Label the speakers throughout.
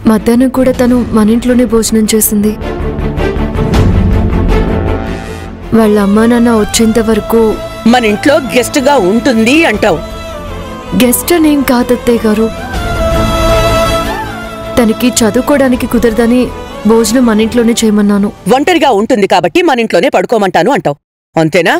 Speaker 1: మధ్యాహ్నం కూడా తను మన ఇంట్లోనే భోజనం చేసింది వాళ్ళ అమ్మా నాన్న వచ్చేంత వరకు
Speaker 2: మన ఇంట్లో గెస్ట్ గా ఉంటుంది అంటావు
Speaker 1: గెస్ట్ అనేం కాదత్తయ్య గారు తనకి చదువుకోవడానికి కుదరదని భోజనం మన ఇంట్లోనే చేయమన్నాను
Speaker 2: ఒంటరిగా ఉంటుంది కాబట్టి మన ఇంట్లోనే పడుకోమంటాను అంటావు అంతేనా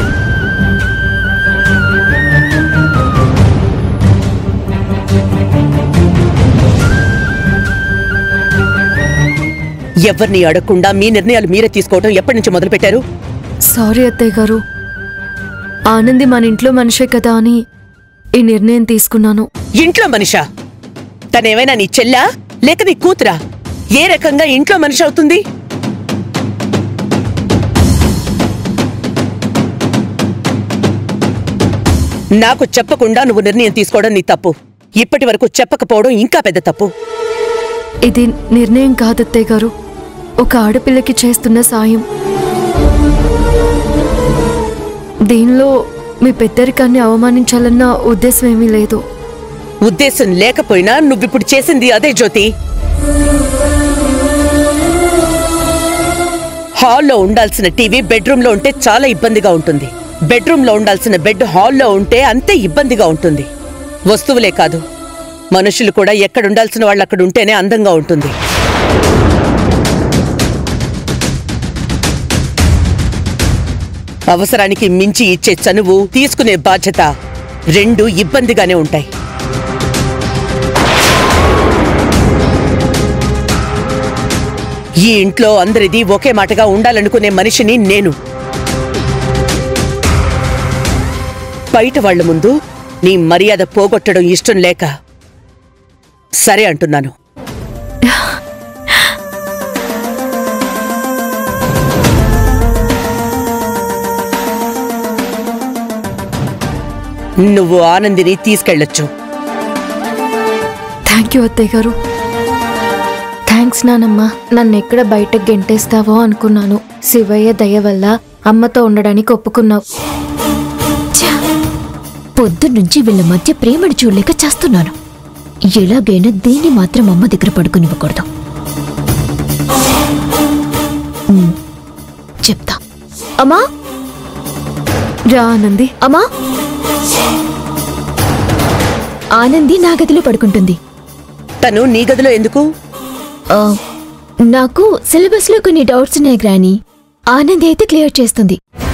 Speaker 2: ఎవరిని అడగకుండా మీ నిర్ణయాలు మీరే తీసుకోవడం ఎప్పటి నుంచి మొదలు పెట్టారు
Speaker 1: సారీ అత్తయ్య గారు ఆనంది మన ఇంట్లో మనిషే కదా అని ఈ నిర్ణయం తీసుకున్నాను
Speaker 2: ఇంట్లో మనిషా తనేమైనా నీ చెల్లా లేక నీ కూతురా ఏ రకంగా ఇంట్లో మనిషి అవుతుంది నాకు చెప్పకుండా నువ్వు నిర్ణయం తీసుకోవడం నీ తప్పు ఇప్పటి వరకు చెప్పకపోవడం ఇంకా పెద్ద తప్పు
Speaker 1: ఇది నిర్ణయం కాదత్తయ్య గారు ఒక ఆడపిల్లకి చేస్తున్న సాయం దీనిలో మీ పెద్దరికాన్ని అవమానించాలన్న ఉద్దేశం ఏమీ లేదు
Speaker 2: ఉద్దేశం లేకపోయినా నువ్విప్పుడు చేసింది అదే జ్యోతి హాల్లో ఉండాల్సిన టీవీ బెడ్రూమ్లో ఉంటే చాలా ఇబ్బందిగా ఉంటుంది బెడ్రూమ్లో ఉండాల్సిన బెడ్ హాల్లో ఉంటే అంతే ఇబ్బందిగా ఉంటుంది వస్తువులే కాదు మనుషులు కూడా ఎక్కడ ఉండాల్సిన వాళ్ళు అక్కడ ఉంటేనే అందంగా ఉంటుంది అవసరానికి మించి ఇచ్చే చనువు తీసుకునే బాధ్యత రెండు ఇబ్బందిగానే ఉంటాయి ఈ ఇంట్లో అందరిది ఒకే మాటగా ఉండాలనుకునే మనిషిని నేను బయట వాళ్ళ ముందు నీ మర్యాద పోగొట్టడం ఇష్టం లేక సరే అంటున్నాను నువ్వు ఆనందిని తీసుకెళ్ళొచ్చు
Speaker 1: థ్యాంక్ యూ అత్తయ్య గారు థ్యాంక్స్ నానమ్మ నన్ను ఎక్కడ బయటకు గెంటేస్తావో అనుకున్నాను శివయ్య దయ వల్ల అమ్మతో ఉండడానికి ఒప్పుకున్నావు
Speaker 3: పొద్దున్నుంచి వీళ్ళ మధ్య ప్రేమను చూడలేక చేస్తున్నాను ఎలాగైనా దీన్ని మాత్రం అమ్మ దగ్గర పడుకునివ్వకూడదు ఉమ్, చెప్తా అమ్మా
Speaker 1: రా ఆనంది
Speaker 3: అమ్మా ఆనంది నా గదిలో పడుకుంటుంది
Speaker 2: తను నీ గదిలో ఎందుకు
Speaker 3: ఆ, నాకు సిలబస్లో కొన్ని డౌట్స్ ఉన్నాయి గ్రాని ఆనంది అయితే క్లియర్ చేస్తుంది